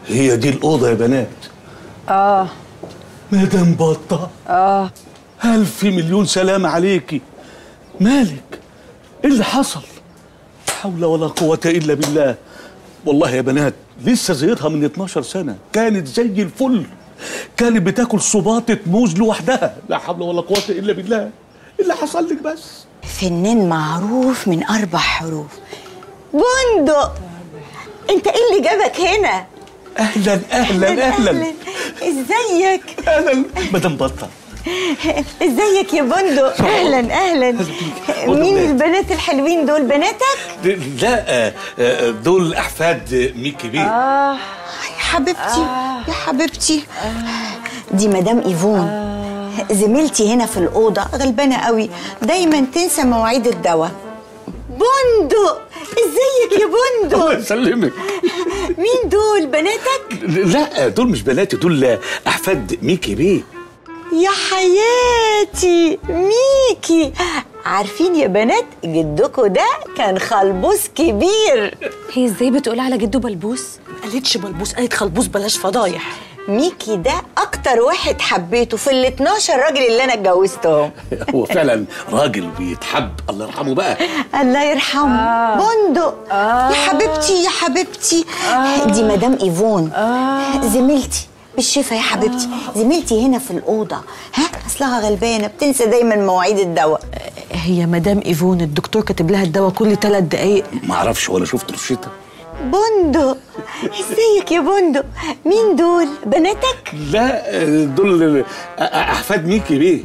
هي دي الأوضة يا بنات اه مدام بطة اه ألف مليون سلام عليكي مالك إيه اللي حصل لا حول ولا قوة إلا بالله والله يا بنات لسه زيتها من 12 سنة كانت زي الفل كانت بتاكل صباطة موز لوحدها لا حول ولا قوة إلا بالله إيه اللي حصل لك بس فنان معروف من أربع حروف بندق أنت إيه اللي جابك هنا؟ أهلا أهلا أهلا ازيك أهلا مدام بطة ازيك يا بندق اهلا اهلا مين بنات. البنات الحلوين دول بناتك لا آه، آه، دول أحفاد ميكي بيه اه يا حبيبتي يا حبيبتي دي مدام ايفون زميلتي هنا في الاوضه غلبانه قوي دايما تنسى مواعيد الدواء بندق ازيك يا الله بندق يسلمك مين دول بناتك لا دول مش بناتي دول أحفاد ميكي بيه يا حياتي ميكي عارفين يا بنات جدكوا ده كان خلبوس كبير هي ازاي بتقول على جده بلبوس ما قالتش بلبوس قالت خلبوس بلاش فضايح ميكي ده اكتر واحد حبيته في ال 12 راجل اللي انا اتجوزتهم هو فعلا راجل بيتحب الله يرحمه بقى الله يرحمه آه. بندق آه. يا حبيبتي يا حبيبتي آه. دي مدام ايفون آه. زميلتي بالشفا يا حبيبتي آه. زميلتي هنا في الاوضه ها اصلها غلبانه بتنسى دايما مواعيد الدواء هي مدام ايفون الدكتور كاتب لها الدواء كل ثلاث دقايق ما اعرفش ولا شفت روشتها بندق ازيك يا بندق مين دول بناتك لا دول احفاد ميكي بيه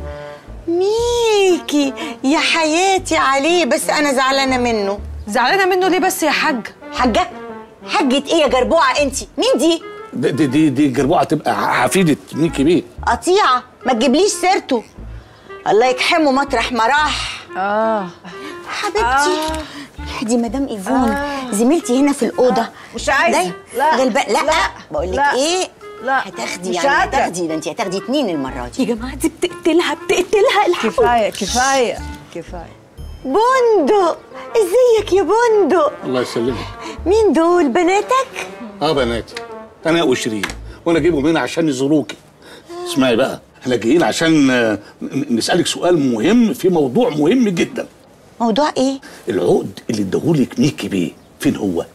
ميكي يا حياتي عليه بس انا زعلانه منه زعلانه منه ليه بس يا حاج حاجه حاجه ايه يا جربوعه انت مين دي دي دي دي, دي جربوعه تبقى حفيده ميكي بيه قطيعه ما تجيبليش سيرته الله يكحمه مطرح ما راح اه حبيبتي آه. دي مدام ايفون آه. زميلتي هنا في الاوضه مش عايزة. داي- لا. غلبان لا, لا. بقول لك لا. ايه لا. هتاخدي مش يعني قادرة. هتاخدي ده انت هتاخدي اتنين المره دي يا جماعه دي بتقتلها بتقتلها الحقوا كفايه كفايه كفايه بندق ازيك يا بندق الله يسلمك مين دول بناتك اه بناتي انا وشيرين وانا جايبهم هنا عشان يزوروكي اسمعي بقى احنا جايين عشان آه، ن- نسالك سؤال مهم في موضوع مهم جدا موضوع ايه العقد اللي اداهولك ميكي بيه فين هو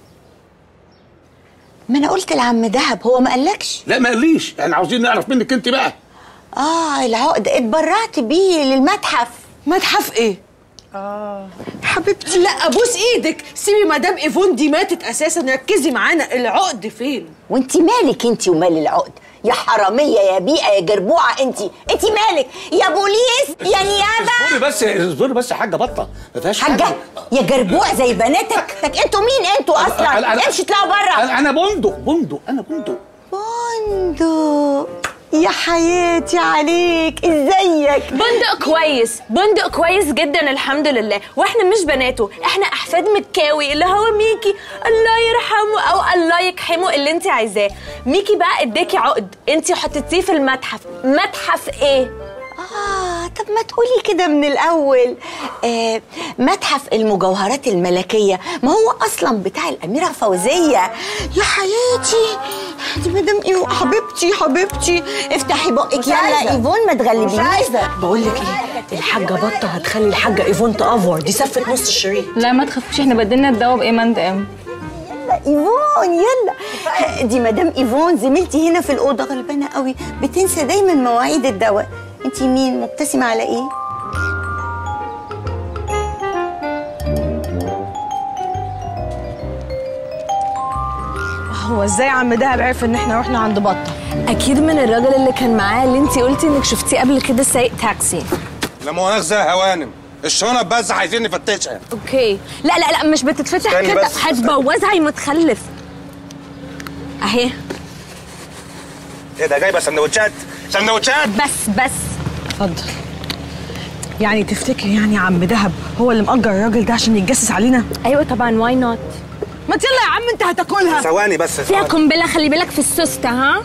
ما انا قلت لعم دهب هو ما قالكش لا ما قاليش احنا عاوزين نعرف منك انت بقى اه العقد اتبرعت بيه للمتحف متحف ايه حبيبتي لا ابوس ايدك سيبي مدام ايفون دي ماتت اساسا ركزي معانا العقد فين وانت مالك انت ومال العقد يا حراميه يا بيئه يا جربوعه انت انت مالك يا بوليس يا نيابه اصبري بس اصبري بس يا حاجه بطه ما فيهاش حاجه حاجه يا جربوع زي بناتك تك انتوا مين انتوا اصلا امشي اطلعوا بره انا أنا بندق بندق انا بندق بندق يا حياتي عليك ازيك بندق كويس بندق كويس جدا الحمد لله واحنا مش بناته احنا احفاد مكاوي اللي هو ميكي الله يرحمه او الله يكحمه اللي انت عايزاه ميكي بقى اداكي عقد انت حطيتيه في المتحف متحف ايه اه طب ما تقولي كده من الاول آه متحف المجوهرات الملكيه ما هو اصلا بتاع الاميره فوزيه يا حياتي دي مدام ايه حبيبتي حبيبتي افتحي بقك يلا عايزة. ايفون ما تغلبينيش بقول لك ايه الحاجه بطه هتخلي الحاجه ايفون تافور دي سفت نص الشريط لا ما تخافوش احنا بدلنا الدواء بايمان دقام يلا ايفون يلا دي مدام ايفون زميلتي هنا في الاوضه غلبانه قوي بتنسى دايما مواعيد الدواء انت مين مبتسمه على ايه هو ازاي عم دهب عرف ان احنا رحنا عند بطه اكيد من الراجل اللي كان معاه اللي انت قلتي انك شفتيه قبل كده سايق تاكسي لا مؤاخذة يا هوانم الشنط بس عايزين نفتشها اوكي لا لا لا مش بتتفتح استني كده بس. هتبوظها يا متخلف اهي ايه ده جايبه سندوتشات سندوتشات بس بس اتفضل يعني تفتكر يعني عم دهب هو اللي مأجر الراجل ده عشان يتجسس علينا ايوه طبعا واي نوت ما يلا يا عم انت هتاكلها ثواني بس فيها ثواني. قنبله خلي بالك في السوسته ها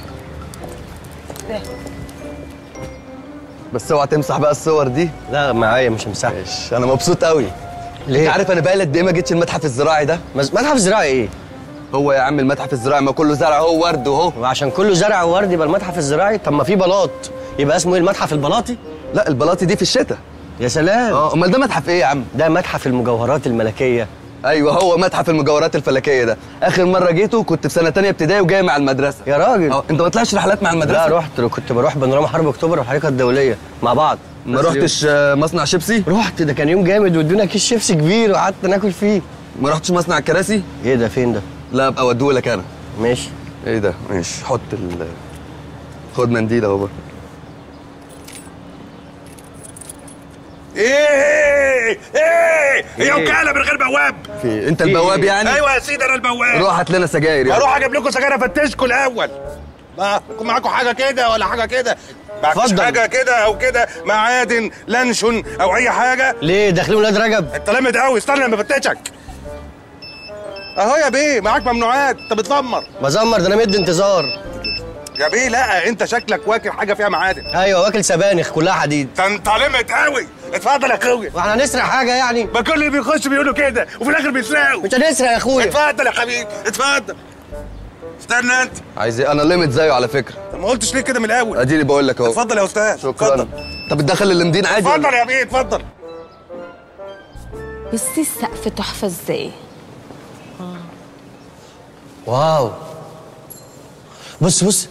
بس اوعى تمسح بقى الصور دي لا معايا مش مساحة ماشي انا مبسوط قوي ليه؟ انت عارف انا بقالي قد ايه ما جيتش المتحف الزراعي ده مز- متحف زراعي ايه؟ هو يا عم المتحف الزراعي ما كله زرع هو ورد وهو وعشان كله زرع وورد يبقى المتحف الزراعي طب ما في بلاط يبقى اسمه ايه المتحف البلاطي لا البلاطي دي في الشتاء يا سلام اه امال ده متحف ايه يا عم ده متحف المجوهرات الملكيه ايوه هو متحف المجوهرات الفلكيه ده اخر مره جيته كنت في سنه تانية ابتدائي وجاي مع المدرسه يا راجل اه انت ما طلعش رحلات مع المدرسه لا رحت كنت بروح بانوراما حرب اكتوبر والحركه الدوليه مع بعض ما بس رحتش آه، مصنع شيبسي رحت ده كان يوم جامد وادونا كيس شيبسي كبير وقعدت ناكل فيه ما رحتش مصنع الكراسي ايه ده فين ده لا ابقى اوديهولك انا ماشي ايه ده ماشي حط ال خد منديل اهو بقى. ايه ايه هي إيه؟ وكاله من غير بواب في انت البواب يعني ايوه يا سيدي انا البواب روح هات لنا سجاير يلا. هروح اجيب لكم سجاير افتشكم الاول ما يكون معاكم حاجه كده ولا حاجه كده معكوش اتفضل. حاجه كده او كده معادن لانشون او اي حاجه ليه داخلين ولاد رجب انت لامد قوي استنى لما افتشك اهو يا بيه معاك ممنوعات انت بتدمر بزمر ده انا مد انتظار يا بيه لا انت شكلك واكل حاجه فيها معادن ايوه واكل سبانخ كلها حديد ده انت لامد قوي اتفضل يا اخويا واحنا هنسرق حاجه يعني ما كل اللي بيخش بيقولوا كده وفي الاخر بيسرقوا مش هنسرق يا اخويا اتفضل يا حبيبي اتفضل استنى انت عايز ايه انا ليميت زيه على فكره طب ما قلتش ليه كده من الاول اديني بقول لك اهو اتفضل يا استاذ شكرا اتفضل طب بتدخل اللمدين عادي ولا- اتفضل يا بيه اتفضل بصي السقف تحفه ازاي واو بص بص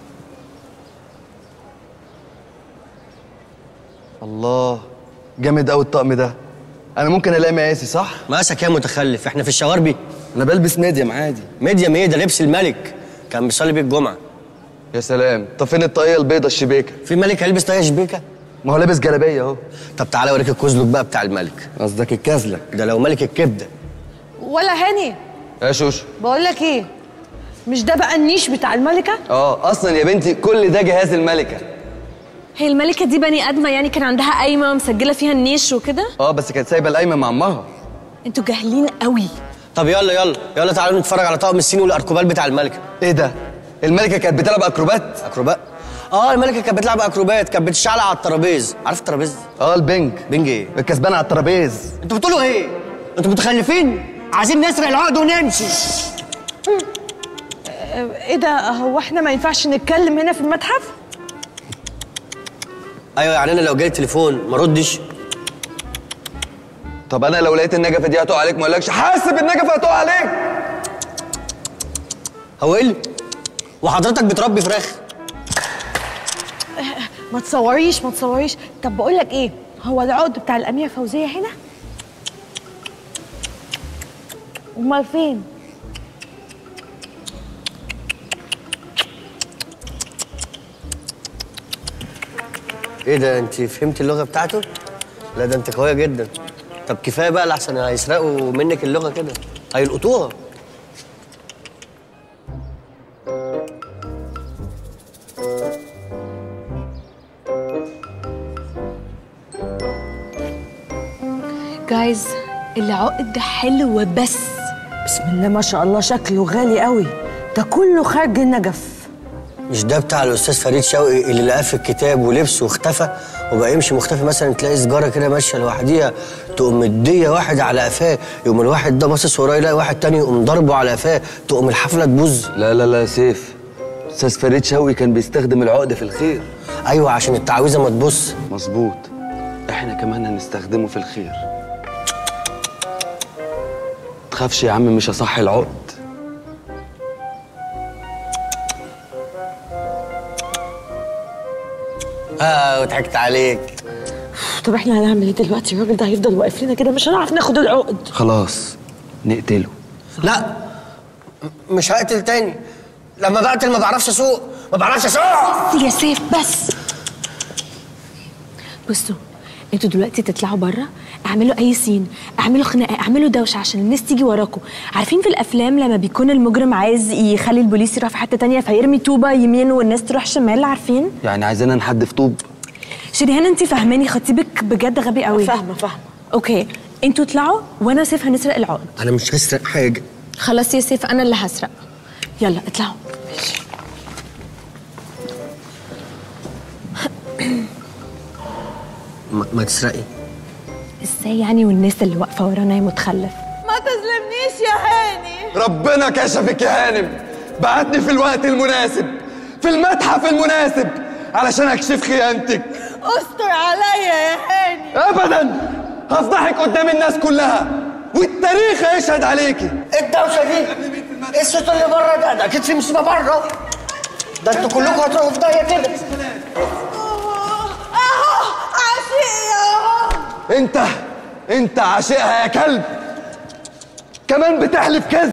الله جامد قوي الطقم ده انا ممكن الاقي مقاسي صح مقاسك يا متخلف احنا في الشواربي انا بلبس ميديم عادي ميديم ايه ده لبس الملك كان بيصلي بيه الجمعه يا سلام طب فين الطاقيه البيضه الشبيكه في ملك هيلبس طاقيه شبيكه ما هو لابس جلابيه اهو طب تعالى اوريك الكزلك بقى بتاع الملك قصدك الكازلك ده لو ملك الكبده ولا هاني يا شوشو بقول لك ايه مش ده بقى النيش بتاع الملكه اه اصلا يا بنتي كل ده جهاز الملكه هي الملكه دي بني ادمه يعني كان عندها قايمه مسجله فيها النيش وكده اه بس كانت سايبه القايمه مع امها انتوا جاهلين قوي طب يلا يلا يلا تعالوا نتفرج على طقم الصين والاركوبال بتاع الملكه ايه ده الملكه كانت بتلعب اكروبات اكروبات اه الملكه كانت بتلعب اكروبات كانت بتشعلق على الترابيز عارف الترابيز اه البنج بنج ايه الكسبان على الترابيز انتوا بتقولوا ايه انتوا متخلفين عايزين نسرق العقد ونمشي ايه ده هو احنا ما ينفعش نتكلم هنا في المتحف ايوه يعني انا لو جالي تليفون ما ردش طب انا لو لقيت النجفه دي هتقع عليك ما اقولكش حاسب النجفه هتقع عليك هو ايه اللي- وحضرتك بتربي فراخ ما تصوريش ما تصوريش طب بقول لك ايه هو العقد بتاع الاميره فوزيه هنا امال فين ايه ده انت فهمتي اللغه بتاعته لا ده انت قويه جدا طب كفايه بقى لحسن هيسرقوا منك اللغه كده هيلقطوها جايز العقد ده حلو بس بسم الله ما شاء الله شكله غالي قوي ده كله خارج النجف مش ده بتاع الاستاذ فريد شوقي اللي لقاه في الكتاب ولبسه واختفى وبقى يمشي مختفي مثلا تلاقي سجاره كده ماشيه لوحديها تقوم مديه واحد على قفاه يقوم الواحد ده باصص وراه يلاقي واحد تاني يقوم ضربه على قفاه تقوم الحفله تبوظ لا لا لا سيف استاذ فريد شوقي كان بيستخدم العقد في الخير ايوه عشان التعويذه ما تبص مظبوط احنا كمان هنستخدمه في الخير تخافش يا عم مش هصحي العقد اه وضحكت عليك طب احنا هنعمل ايه دلوقتي الراجل ده هيفضل واقف لنا كده مش هنعرف ناخد العقد خلاص نقتله لا م- مش هقتل تاني لما بقتل ما بعرفش اسوق ما بعرفش اسوق يا سيف بس بصوا انتوا دلوقتي تطلعوا بره اعملوا اي سين اعملوا خناقه اعملوا دوشه عشان الناس تيجي وراكم عارفين في الافلام لما بيكون المجرم عايز يخلي البوليس يروح في حته تانية فيرمي طوبه يمين والناس تروح شمال عارفين يعني عايزانا نحدف طوب شريهان انت فاهماني خطيبك بجد غبي قوي فاهمه فاهمه اوكي انتوا اطلعوا وانا وسيف هنسرق العقد انا مش هسرق حاجه خلاص يا سيف انا اللي هسرق يلا اطلعوا ما, ما تسرقي ازاي يعني والناس اللي واقفه ورانا يا متخلف ما تظلمنيش يا هاني ربنا كشفك يا هانم بعتني في الوقت المناسب في المتحف المناسب علشان اكشف خيانتك استر عليا يا هاني ابدا هفضحك قدام الناس كلها والتاريخ هيشهد عليكي الدوشه دي ايه الصوت اللي بره ده ده اكيد في مصيبه بره ده انتوا كلكم هتروحوا في داهيه كده اهو عشقي اهو انت انت عاشقها يا كلب كمان بتحلف كذب